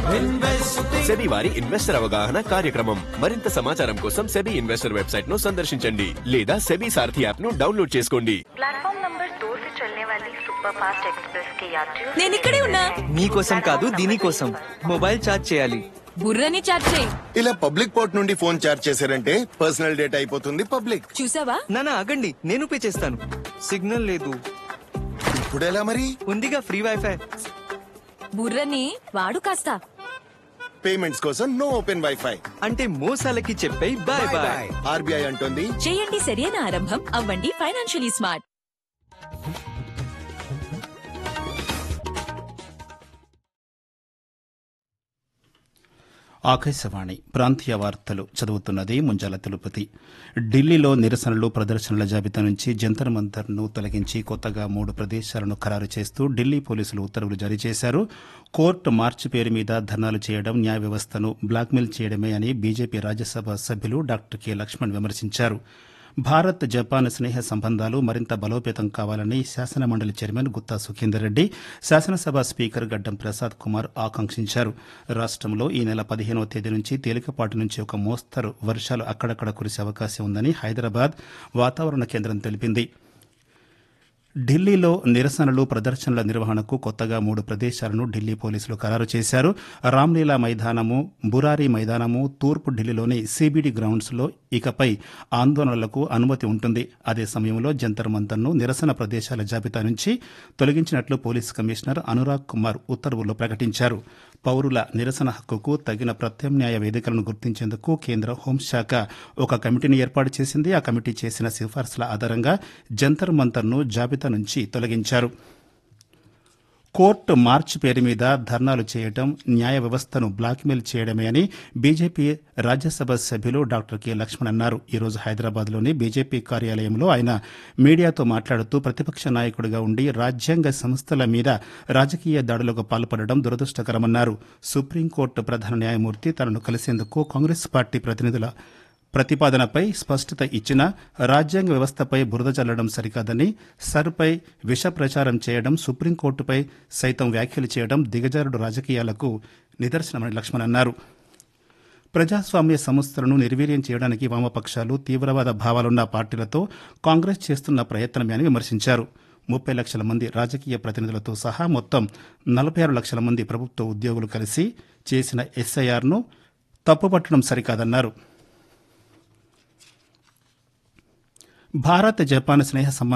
SEBI వారి investor అవగాహన కార్యక్రమం మరింత సమాచారం కోసం సెబీ ఇన్వెస్టర్ వెబ్సైట్ ను సందర్శించండి లేదా సెబీ సారథి యాప్ ను డౌన్లోడ్ చేసుకోండి प्लेटफॉर्म नंबर दो से चलने वाली सुपरफास्ट एक्सप्रेस के यात्रियों నేను ఇక్కడే ఉన్నా మీకోసం కాదు దీనికోసం మొబైల్ ఛార్జ్ చేయాలి బుర్రని చాట్ చేయి ఇలా పబ్లిక్ పోర్ట్ నుండి ఫోన్ చార్జ్ చేశారంటే పర్సనల్ డేటా అయిపోతుంది పబ్లిక్ చూసావా నానా ఆగండి నేను పే చేస్తాను సిగ్నల్ లేదు ఇప్పుడు ఎలా మరి ఉందిగా ఫ్రీ వైఫై బుర్రని వాడు కాస్త పేమెంట్స్ కోసం నో ఓపెన్ వైఫై అంటే మోసాలకి చెప్పే బాయ్ బాయ్ ఆర్బీఐ అంటోంది చేయండి సరైన ఆరంభం అవ్వండి ఫైనాన్షియలీ స్మార్ట్ ఆకాశవాణి ప్రాంతీయ వార్తలు చదువుతున్నది ముంజాల తిరుపతి ఢిల్లీలో నిరసనలు ప్రదర్శనల జాబితా నుంచి జంతర్ మంతర్ను తొలగించి కొత్తగా మూడు ప్రదేశాలను ఖరారు చేస్తూ ఢిల్లీ పోలీసులు ఉత్తర్వులు జారీ చేశారు కోర్టు మార్చి పేరు మీద ధర్నాలు చేయడం న్యాయ వ్యవస్థను బ్లాక్మెయిల్ చేయడమే అని బీజేపీ రాజ్యసభ సభ్యులు డాక్టర్ కె లక్ష్మణ్ విమర్శించారు భారత్ జపాన్ స్నేహ సంబంధాలు మరింత బలోపేతం కావాలని శాసనమండలి చైర్మన్ గుత్తా సుఖేందర్ రెడ్డి శాసనసభ స్పీకర్ గడ్డం ప్రసాద్ కుమార్ ఆకాంక్షించారు రాష్టంలో ఈ నెల పదిహేనవ తేదీ నుంచి తేలికపాటి నుంచి ఒక మోస్తరు వర్షాలు అక్కడక్కడ కురిసే అవకాశం ఉందని హైదరాబాద్ వాతావరణ కేంద్రం తెలిపింది ఢిల్లీలో నిరసనలు ప్రదర్శనల నిర్వహణకు కొత్తగా మూడు ప్రదేశాలను ఢిల్లీ పోలీసులు ఖరారు చేశారు రామ్లీలా మైదానము బురారి మైదానము తూర్పు ఢిల్లీలోని సిబిడి గ్రౌండ్స్లో ఇకపై ఆందోళనలకు అనుమతి ఉంటుంది అదే సమయంలో జంతర్ మంతర్ను నిరసన ప్రదేశాల జాబితా నుంచి తొలగించినట్లు పోలీస్ కమిషనర్ అనురాగ్ కుమార్ ఉత్తర్వుల్లో ప్రకటించారు పౌరుల నిరసన హక్కుకు తగిన ప్రత్యామ్నాయ వేదికలను గుర్తించేందుకు కేంద్ర హోంశాఖ ఒక కమిటీని ఏర్పాటు చేసింది ఆ కమిటీ చేసిన సిఫార్సుల ఆధారంగా జంతర్ మంతర్ను జాబితా నుంచి తొలగించారు కోర్టు మార్చ్ పేరు మీద ధర్నాలు చేయడం న్యాయ వ్యవస్థను బ్లాక్మెయిల్ చేయడమే అని బీజేపీ రాజ్యసభ సభ్యులు డాక్టర్ కె లక్ష్మణ్ అన్నారు ఈరోజు హైదరాబాద్లోని బీజేపీ కార్యాలయంలో ఆయన మీడియాతో మాట్లాడుతూ ప్రతిపక్ష నాయకుడిగా ఉండి రాజ్యాంగ సంస్థల మీద రాజకీయ దాడులకు పాల్పడడం దురదృష్టకరమన్నారు సుప్రీంకోర్టు ప్రధాన న్యాయమూర్తి తనను కలిసేందుకు కాంగ్రెస్ పార్టీ ప్రతినిధుల ప్రతిపాదనపై స్పష్టత ఇచ్చిన రాజ్యాంగ వ్యవస్థపై బురద చల్లడం సరికాదని సర్పై విష ప్రచారం చేయడం సుప్రీంకోర్టుపై సైతం వ్యాఖ్యలు చేయడం దిగజారుడు రాజకీయాలకు నిదర్శనమని లక్ష్మణ్ అన్నారు ప్రజాస్వామ్య సంస్థలను నిర్వీర్యం చేయడానికి వామపక్షాలు తీవ్రవాద భావాలున్న పార్టీలతో కాంగ్రెస్ చేస్తున్న ప్రయత్నమే అని విమర్శించారు ముప్పై లక్షల మంది రాజకీయ ప్రతినిధులతో సహా మొత్తం నలభై ఆరు లక్షల మంది ప్రభుత్వ ఉద్యోగులు కలిసి చేసిన ఎస్ఐఆర్ను తప్పుపట్టడం సరికాదన్నారు భారత్ జపాన్ స్నేహ సంబంధాలు